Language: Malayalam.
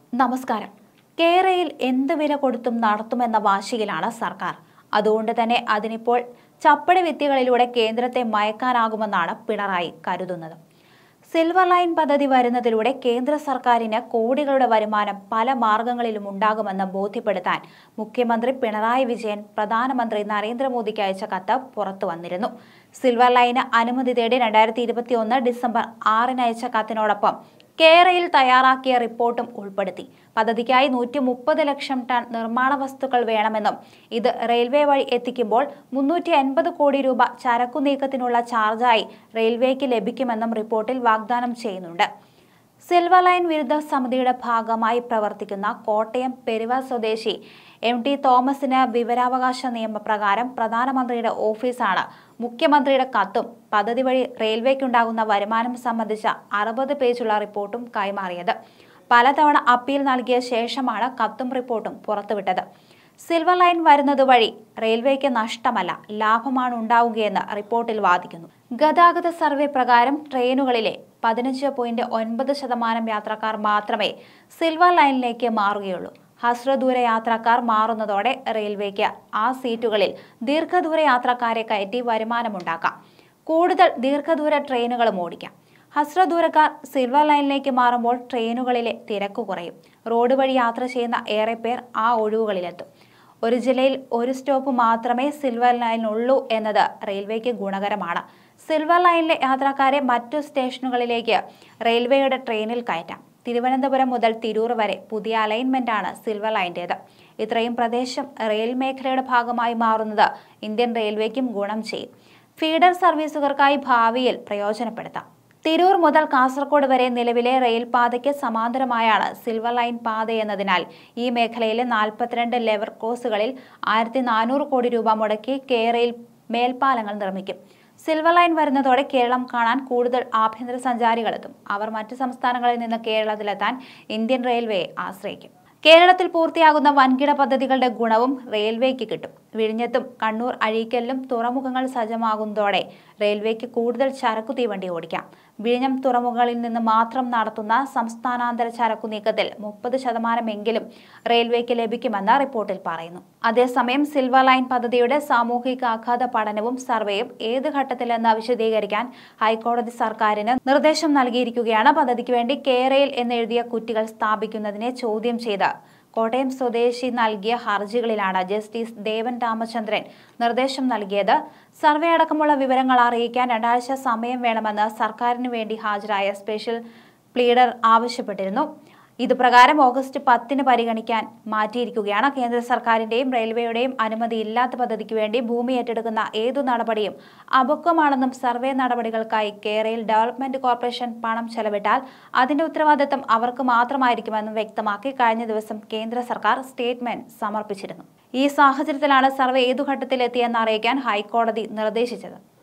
നമസ്കാരം കേരയിൽ എന്ത് വില കൊടുത്തും നടത്തുമെന്ന വാശിയിലാണ് സർക്കാർ അതുകൊണ്ട് തന്നെ അതിനിപ്പോൾ ചപ്പടി വിദ്യകളിലൂടെ കേന്ദ്രത്തെ മയക്കാനാകുമെന്നാണ് പിണറായി കരുതുന്നത് സിൽവർ ലൈൻ പദ്ധതി വരുന്നതിലൂടെ കേന്ദ്ര സർക്കാരിന് കോടികളുടെ വരുമാനം പല മാർഗങ്ങളിലും ഉണ്ടാകുമെന്ന് ബോധ്യപ്പെടുത്താൻ മുഖ്യമന്ത്രി പിണറായി വിജയൻ പ്രധാനമന്ത്രി നരേന്ദ്രമോദിക്ക് അയച്ച കത്ത് പുറത്തു വന്നിരുന്നു സിൽവർ ലൈന് അനുമതി തേടി രണ്ടായിരത്തി ഇരുപത്തി ഒന്ന് ഡിസംബർ ആറിന് അയച്ച കത്തിനോടൊപ്പം കേരയിൽ തയ്യാറാക്കിയ റിപ്പോർട്ടും ഉൾപ്പെടുത്തി പദ്ധതിക്കായി നൂറ്റി മുപ്പത് ലക്ഷം ടൺ നിർമ്മാണ വസ്തുക്കൾ വേണമെന്നും ഇത് റെയിൽവേ വഴി എത്തിക്കുമ്പോൾ മുന്നൂറ്റി അൻപത് കോടി രൂപ ചരക്കു നീക്കത്തിനുള്ള ചാർജായി റെയിൽവേക്ക് ലഭിക്കുമെന്നും റിപ്പോർട്ടിൽ വാഗ്ദാനം ചെയ്യുന്നുണ്ട് സിൽവർ ലൈൻ വിരുദ്ധ സമിതിയുടെ ഭാഗമായി പ്രവർത്തിക്കുന്ന കോട്ടയം പെരുവ സ്വദേശി എം ടി തോമസിന് വിവരാവകാശ നിയമപ്രകാരം പ്രധാനമന്ത്രിയുടെ ഓഫീസാണ് മുഖ്യമന്ത്രിയുടെ കത്തും പദ്ധതി വഴി റെയിൽവേക്കുണ്ടാകുന്ന വരുമാനം സംബന്ധിച്ച അറുപത് പേജുള്ള റിപ്പോർട്ടും കൈമാറിയത് പലതവണ അപ്പീൽ നൽകിയ ശേഷമാണ് കത്തും റിപ്പോർട്ടും പുറത്തുവിട്ടത് സിൽവർ ലൈൻ വരുന്നത് വഴി റെയിൽവേക്ക് നഷ്ടമല്ല ലാഭമാണ് ഉണ്ടാവുകയെന്ന് റിപ്പോർട്ടിൽ വാദിക്കുന്നു ഗതാഗത സർവേ പ്രകാരം ട്രെയിനുകളിലെ പതിനഞ്ച് പോയിന്റ് ഒൻപത് ശതമാനം യാത്രക്കാർ മാത്രമേ സിൽവർ ലൈനിലേക്ക് മാറുകയുള്ളൂ ഹ്രസ്വദൂര യാത്രക്കാർ മാറുന്നതോടെ റെയിൽവേക്ക് ആ സീറ്റുകളിൽ ദീർഘദൂര യാത്രക്കാരെ കയറ്റി വരുമാനമുണ്ടാക്കാം കൂടുതൽ ദീർഘദൂര ട്രെയിനുകളും ഓടിക്കാം ഹ്രസ്വദൂരക്കാർ സിൽവർ ലൈനിലേക്ക് മാറുമ്പോൾ ട്രെയിനുകളിലെ തിരക്ക് കുറയും റോഡ് വഴി യാത്ര ചെയ്യുന്ന ഏറെ പേർ ആ ഒഴിവുകളിലെത്തും ഒരു ജില്ലയിൽ ഒരു സ്റ്റോപ്പ് മാത്രമേ സിൽവർ ലൈനുള്ളൂ എന്നത് റെയിൽവേക്ക് ഗുണകരമാണ് സിൽവർ ലൈനിലെ യാത്രക്കാരെ മറ്റു സ്റ്റേഷനുകളിലേക്ക് റെയിൽവേയുടെ ട്രെയിനിൽ കയറ്റാം തിരുവനന്തപുരം മുതൽ തിരൂർ വരെ പുതിയ അലൈൻമെന്റ് ആണ് സിൽവർ ലൈൻ്റേത് ഇത്രയും പ്രദേശം റെയിൽ മേഖലയുടെ ഭാഗമായി മാറുന്നത് ഇന്ത്യൻ റെയിൽവേക്കും ഗുണം ചെയ്യും ഫീഡർ സർവീസുകൾക്കായി ഭാവിയിൽ പ്രയോജനപ്പെടുത്താം തിരൂർ മുതൽ കാസർഗോഡ് വരെ നിലവിലെ റെയിൽ പാതയ്ക്ക് സമാന്തരമായാണ് സിൽവർ ലൈൻ പാത എന്നതിനാൽ ഈ മേഖലയിലെ നാൽപ്പത്തിരണ്ട് ലെവർ ക്രോസുകളിൽ ആയിരത്തി നാനൂറ് കോടി രൂപ മുടക്കി കേരയിൽ മേൽപ്പാലങ്ങൾ നിർമ്മിക്കും സിൽവർ ലൈൻ വരുന്നതോടെ കേരളം കാണാൻ കൂടുതൽ ആഭ്യന്തര സഞ്ചാരികളെത്തും അവർ മറ്റ് സംസ്ഥാനങ്ങളിൽ നിന്ന് കേരളത്തിലെത്താൻ ഇന്ത്യൻ റെയിൽവേയെ ആശ്രയിക്കും കേരളത്തിൽ പൂർത്തിയാകുന്ന വൻകിട പദ്ധതികളുടെ ഗുണവും റെയിൽവേക്ക് കിട്ടും വിഴിഞ്ഞത്തും കണ്ണൂർ അഴീക്കലിലും തുറമുഖങ്ങൾ സജ്ജമാകുന്നതോടെ റെയിൽവേക്ക് കൂടുതൽ ചരക്കു തീവണ്ടി ഓടിക്കാം വിഴിഞ്ഞം തുറമുഖങ്ങളിൽ നിന്ന് മാത്രം നടത്തുന്ന സംസ്ഥാനാന്തര ചരക്കു നീക്കത്തിൽ മുപ്പത് ശതമാനമെങ്കിലും റെയിൽവേക്ക് ലഭിക്കുമെന്ന് റിപ്പോർട്ടിൽ പറയുന്നു അതേസമയം സിൽവർ ലൈൻ പദ്ധതിയുടെ സാമൂഹിക ആഘാത പഠനവും സർവേയും ഏത് ഘട്ടത്തിലെന്ന് വിശദീകരിക്കാൻ ഹൈക്കോടതി സർക്കാരിന് നിർദ്ദേശം നൽകിയിരിക്കുകയാണ് പദ്ധതിക്ക് വേണ്ടി കേരയിൽ എന്നെഴുതിയ കുറ്റികൾ സ്ഥാപിക്കുന്നതിനെ ചോദ്യം ചെയ്ത് കോട്ടയം സ്വദേശി നൽകിയ ഹർജികളിലാണ് ജസ്റ്റിസ് ദേവൻ രാമചന്ദ്രൻ നിർദ്ദേശം നൽകിയത് സർവേ അടക്കമുള്ള വിവരങ്ങൾ അറിയിക്കാൻ രണ്ടാഴ്ച സമയം വേണമെന്ന് സർക്കാരിന് വേണ്ടി ഹാജരായ സ്പെഷ്യൽ പ്ലീഡർ ആവശ്യപ്പെട്ടിരുന്നു ഇത് പ്രകാരം ഓഗസ്റ്റ് പത്തിന് പരിഗണിക്കാൻ മാറ്റിയിരിക്കുകയാണ് കേന്ദ്ര സർക്കാരിന്റെയും റെയിൽവേയുടെയും അനുമതിയില്ലാത്ത പദ്ധതിക്ക് വേണ്ടി ഭൂമി ഏറ്റെടുക്കുന്ന ഏതു നടപടിയും അപക്വമാണെന്നും സർവേ നടപടികൾക്കായി കേരയിൽ ഡെവലപ്മെന്റ് കോർപ്പറേഷൻ പണം ചെലവിട്ടാൽ അതിന്റെ ഉത്തരവാദിത്തം അവർക്ക് മാത്രമായിരിക്കുമെന്നും വ്യക്തമാക്കി കഴിഞ്ഞ ദിവസം കേന്ദ്ര സർക്കാർ സ്റ്റേറ്റ്മെന്റ് സമർപ്പിച്ചിരുന്നു ഈ സാഹചര്യത്തിലാണ് സർവേ ഏതു ഘട്ടത്തിലെത്തിയെന്ന് അറിയിക്കാൻ ഹൈക്കോടതി നിർദ്ദേശിച്ചത്